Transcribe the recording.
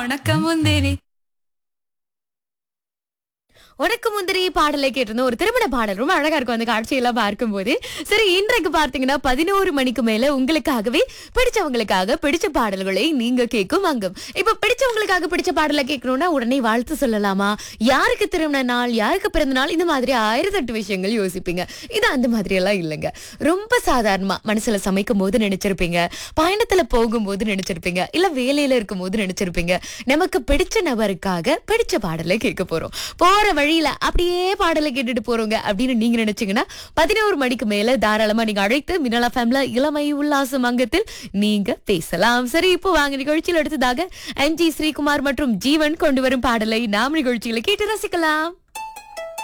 உனக்கு முந்திரி உனக்கு முந்திரி பாடலை கேட்டிருந்தோம் ஒரு திருமண பாடல் ரொம்ப அழகா இருக்கும் அந்த காட்சியெல்லாம் பார்க்கும்போது சரி இன்றைக்கு பார்த்தீங்கன்னா பதினோரு மணிக்கு மேல உங்களுக்காகவே பிடிச்சவங்களுக்காக பிடிச்ச பாடல்களை நீங்க கேட்கும் அங்கம் இப்ப பிடிச்சவங்களுக்காக பிடிச்ச பாடலை கேட்கணும்னா உடனே வாழ்த்து சொல்லலாமா யாருக்கு திருமண நாள் யாருக்கு பிறந்த நாள் இந்த மாதிரி ஆயிரத்தெட்டு விஷயங்கள் யோசிப்பீங்க இது அந்த மாதிரி எல்லாம் இல்லைங்க ரொம்ப சாதாரணமா மனசுல சமைக்கும் போது நினைச்சிருப்பீங்க பயணத்துல போகும்போது நினைச்சிருப்பீங்க இல்ல வேலையில இருக்கும் போது நினைச்சிருப்பீங்க நமக்கு பிடிச்ச நபருக்காக பிடிச்ச பாடலை கேட்க போறோம் போற வழியில அப்படியே பாடலை கேட்டுட்டு போறோங்க அப்படின்னு நீங்க நினைச்சீங்கன்னா பதினோரு மணிக்கு மேல தாராளமா நீங்க அழைத்து மினலா ஃபேம்ல இளமை உல்லாசம் அங்கத்தில் நீங்க பேசலாம் சரி இப்போ வாங்க நிகழ்ச்சியில் அடுத்ததாக என் ஜி ஸ்ரீகுமார் மற்றும் ஜீவன் கொண்டு வரும் பாடலை நாம் நிகழ்ச்சியில கேட்டு ரசிக்கலாம்